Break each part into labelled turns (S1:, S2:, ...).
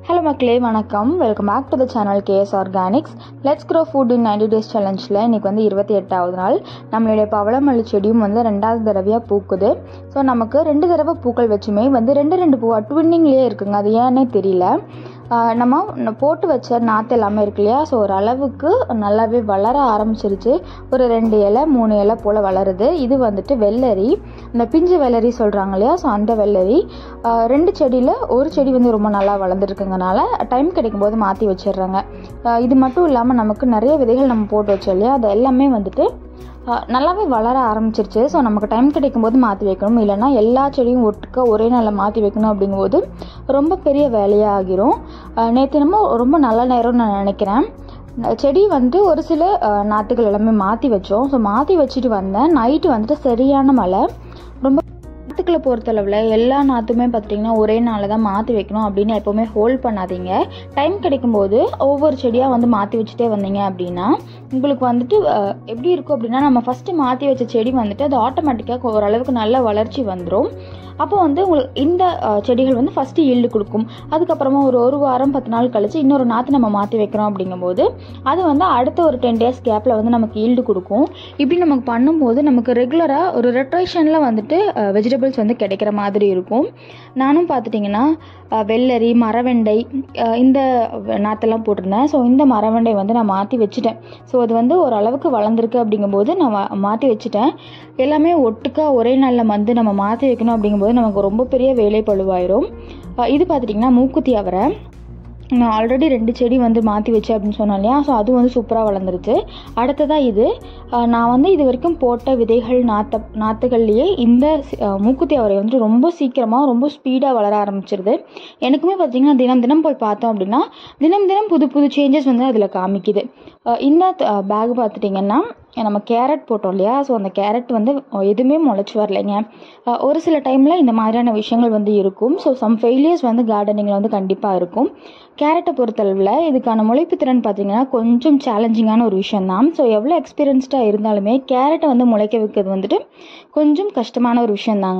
S1: hello மக்களே வணக்கம் welcome back to the channel KS organics let's grow food in ninety days சேலஞ்சில் இன்றைக்கி வந்து இருபத்தி எட்டாவது நாள் நம்மளுடைய பவளமல்லி செடியும் வந்து ரெண்டாவது தடவையாக பூக்குது ஸோ நமக்கு ரெண்டு தடவை பூக்கள் வச்சுமே வந்து ரெண்டு ரெண்டு பூவா ட்வின்னிங்லேயே இருக்குங்க அது ஏன்னே தெரியல ஆஹ் நம்ம ந- போட்டு வச்ச நாற்று எல்லாமே இருக்கு இல்லையா ஸோ ஒரு அளவுக்கு நல்லாவே வளர ஆரம்பிச்சிருச்சு ஒரு ரெண்டு இலை மூணு இலை போல் வளருது இது வந்துட்டு வெள்ளரி இந்த பிஞ்சு வெள்ளரி சொல்கிறாங்க இல்லையா ஸோ அந்த வெள்ளரி ஆஹ் ரெண்டு செடியில் ஒரு செடி வந்து ரொம்ப நல்லா வளர்ந்துருக்குங்கனால டைம் கிடைக்கும் போது மாற்றி வச்சிடுறாங்க ஆஹ் இது மட்டும் இல்லாமல் நமக்கு நிறைய விதைகள் நம்ம போட்டு வச்சோம் இல்லையா அது எல்லாமே வந்துட்டு ஆஹ் நல்லாவே வளர ஆரம்பிச்சிருச்சு ஸோ நமக்கு டைம் கிடைக்கும் போது மாற்றி வைக்கணும் இல்லைன்னா எல்லா செடியும் ஒட்டுக்க ஒரே நாளில் மாற்றி வைக்கணும் அப்படிங்கும்போது ரொம்ப பெரிய வேலையாக ஆகிரும் நேற்று என்னமோ ரொம்ப நல்ல நேரம்னு நான் நினைக்கிறேன் செடி வந்து ஒரு சில ஆஹ் நாற்றுகள் எல்லாமே மாற்றி வச்சோம் ஸோ மாற்றி வச்சுட்டு வந்தேன் நைட்டு வந்துட்டு சரியான மழை ரொம்ப நாற்றுக்களை பொறுத்தளவில் எல்லா நாற்றுமே பார்த்திங்கன்னா ஒரே நாளில் தான் மாற்றி வைக்கணும் அப்படின்னு எப்போவுமே ஹோல்ட் பண்ணாதீங்க டைம் கிடைக்கும்போது ஒவ்வொரு செடியாக வந்து மாற்றி வச்சுட்டே வந்தீங்க அப்படின்னா உங்களுக்கு வந்துட்டு அஹ், எப்படி இருக்கும் அப்படின்னா நம்ம ஃபஸ்ட்டு மாற்றி வச்ச செடி வந்துட்டு அது ஆட்டோமேட்டிக்காக ஓரளவுக்கு நல்ல வளர்ச்சி வந்துடும் அப்போ வந்து உங்களுக்கு இந்த அஹ், செடிகள் வந்து ஃபஸ்ட்டு ஈல்டு கொடுக்கும் அதுக்கப்புறமா ஒரு ஒரு வாரம் பத்து நாள் கழிச்சு இன்னொரு நாற்று நம்ம மாற்றி வைக்கிறோம் அப்படிங்கும்போது அது வந்து அடுத்த ஒரு டென் டேஸ் கேப்பில் வந்து நமக்கு ஈல்டு கொடுக்கும் இப்படி நமக்கு பண்ணும்போது நமக்கு ரெகுலராக ஒரு ரொட்டேஷனில் வந்துட்டு வெஜிடபிள்ஸ் வந்து கிடைக்கிற மாதிரி இருக்கும் நானும் பார்த்துட்டிங்கன்னா அஹ், வெள்ளரி மரவெண்டை அஹ், இந்த நாற்றெல்லாம் போட்டிருந்தேன் ஸோ இந்த மரவெண்டை வந்து நான் மாற்றி வச்சுட்டேன் ஸோ அது வந்து ஓரளவுக்கு வளர்ந்துருக்கு அப்படிங்கும்போது நான் மா- மாற்றி வச்சுட்டேன் எல்லாமே ஒட்டுக்கா ஒரே நாளில் வந்து நம்ம மாற்றி வைக்கணும் அப்படிங்கும்போது நமக்கு ரொம்ப பெரிய வேலை பழுவாயிரும் அஹ், இது பார்த்துட்டிங்கன்னா மூக்குத்தி அவரை நான் ஆல்ரெடி ரெண்டு செடி வந்து மாற்றி வச்சேன் அப்படின்னு சொன்னேன் இல்லையா ஸோ அது வந்து சூப்பராக வளர்ந்துருச்சு அடுத்ததாக இது அஹ், நான் வந்து இது வரைக்கும் போட்ட விதைகள் நாற்ற நாற்றுகள்லேயே இந்த சி- அஹ், மூக்குத்தி அவரை வந்து ரொம்ப சீக்கிரமாக ரொம்ப ஸ்பீடாக வளர ஆரம்பிச்சிருது எனக்குமே பார்த்தீங்கன்னா தினம் தினம் போய் பார்த்தோம் அப்படின்னா தினம் தினம் புது புது சேஞ்சஸ் வந்து அதில் காமிக்குது அஹ், இந்த பேக் பார்த்துட்டிங்கன்னா நம்ம கேரட் போட்டோம் இல்லையா ஸோ அந்த கேரட் வந்து அஹ், எதுவுமே முளைச்சி வரலைங்க அஹ், ஒரு சில டைமில் இந்த மாதிரியான விஷயங்கள் வந்து இருக்கும் ஸோ சம் ஃபெயிலியர்ஸ் வந்து கார்டனிங்கில் வந்து கண்டிப்பாக இருக்கும் கேரட்டை பொறுத்தளவில் இதுக்கான முளைப்பு திறன் பார்த்தீங்கன்னா கொஞ்சம் சேலஞ்சிங்கான ஒரு விஷயம் தான் ஸோ எவ்வளோ எக்ஸ்பீரியன்ஸ்டாக இருந்தாலுமே கேரட்டை வந்து முளைக்க வைக்கிறது வந்துட்டு கொஞ்சம் கஷ்டமான ஒரு விஷயந்தாங்க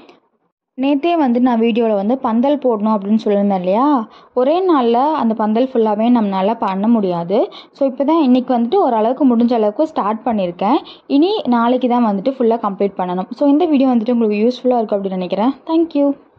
S1: நேற்றே வந்து நான் வீடியோவில் வந்து பந்தல் போடணும் அப்படின்னு சொல்லியிருந்தேன் இல்லையா ஒரே நாளில் அந்த பந்தல் ஃபுல்லாகவே நம்மளால பண்ண முடியாது ஸோ இப்போ தான் இன்றைக்கி வந்துட்டு ஓரளவுக்கு முடிஞ்ச அளவுக்கு ஸ்டார்ட் பண்ணியிருக்கேன் இனி நாளைக்கு தான் வந்துட்டு ஃபுல்லாக கம்ப்ளீட் பண்ணணும் ஸோ இந்த வீடியோ வந்துட்டு உங்களுக்கு யூஸ்ஃபுல்லாக இருக்கும் அப்படின்னு நினைக்கிறேன் தேங்க்யூ